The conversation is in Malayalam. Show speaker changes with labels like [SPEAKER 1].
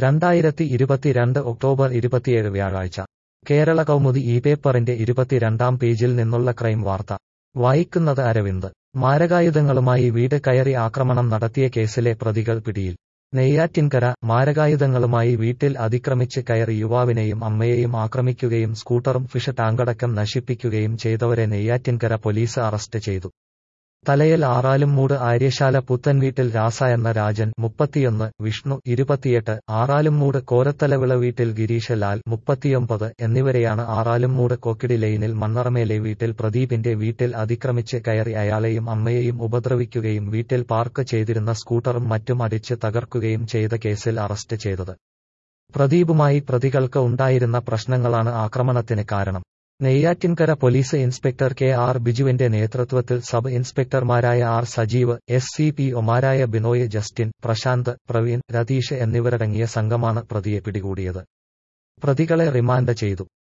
[SPEAKER 1] രണ്ടായിരത്തി ഇരുപത്തിരണ്ട് ഒക്ടോബർ ഇരുപത്തിയേഴ് വ്യാഴാഴ്ച കേരള കൗമുദി ഈ പേപ്പറിന്റെ ഇരുപത്തിരണ്ടാം പേജിൽ നിന്നുള്ള ക്രൈം വാർത്ത വായിക്കുന്നത് അരവിന്ദ് മാരകായുധങ്ങളുമായി വീട് കയറി ആക്രമണം നടത്തിയ കേസിലെ പ്രതികൾ പിടിയിൽ നെയ്യാറ്റിൻകര മാരകായുധങ്ങളുമായി വീട്ടിൽ അതിക്രമിച്ച് കയറി യുവാവിനെയും അമ്മയെയും ആക്രമിക്കുകയും സ്കൂട്ടറും ഫിഷ് ടാങ്കടക്കം നശിപ്പിക്കുകയും ചെയ്തവരെ നെയ്യാറ്റിൻകര പോലീസ് അറസ്റ്റ് ചെയ്തു തലയിൽ ആറാലുംമൂട് ആര്യശാല പുത്തൻവീട്ടിൽ രാസ എന്ന രാജൻ മുപ്പത്തിയൊന്ന് വിഷ്ണു ഇരുപത്തിയെട്ട് ആറാലുംമൂട് കോരത്തലവിള വീട്ടിൽ ഗിരീഷ് ലാൽ മുപ്പത്തിയൊമ്പത് എന്നിവരെയാണ് ആറാലുംമൂട് കൊക്കിടി ലൈനിൽ മണ്ണറമേലെ വീട്ടിൽ പ്രദീപിന്റെ വീട്ടിൽ അതിക്രമിച്ച് കയറി അയാളെയും അമ്മയെയും ഉപദ്രവിക്കുകയും വീട്ടിൽ പാർക്ക് ചെയ്തിരുന്ന സ്കൂട്ടറും മറ്റും അടിച്ച് തകർക്കുകയും ചെയ്ത കേസിൽ അറസ്റ്റ് ചെയ്തത് പ്രദീപുമായി പ്രതികൾക്ക് ഉണ്ടായിരുന്ന പ്രശ്നങ്ങളാണ് ആക്രമണത്തിന് കാരണം Neyyattinkara police inspector K R ബിജുവിന്റെ നേതൃത്വത്തിൽ സബ് ഇൻസ്പെക്ടർമാരായ R Sajeev S C P ഒമാരായ ബിനോയ് ജസ്റ്റിൻ പ്രശാന്ത് പ്രവീൺ രതീഷ് എന്നിവരടങ്ങിയ സംഘമാണ് പ്രതിയെ പിടികൂടിയത് പ്രതികളെ റിമാൻഡ് ചെയ്തു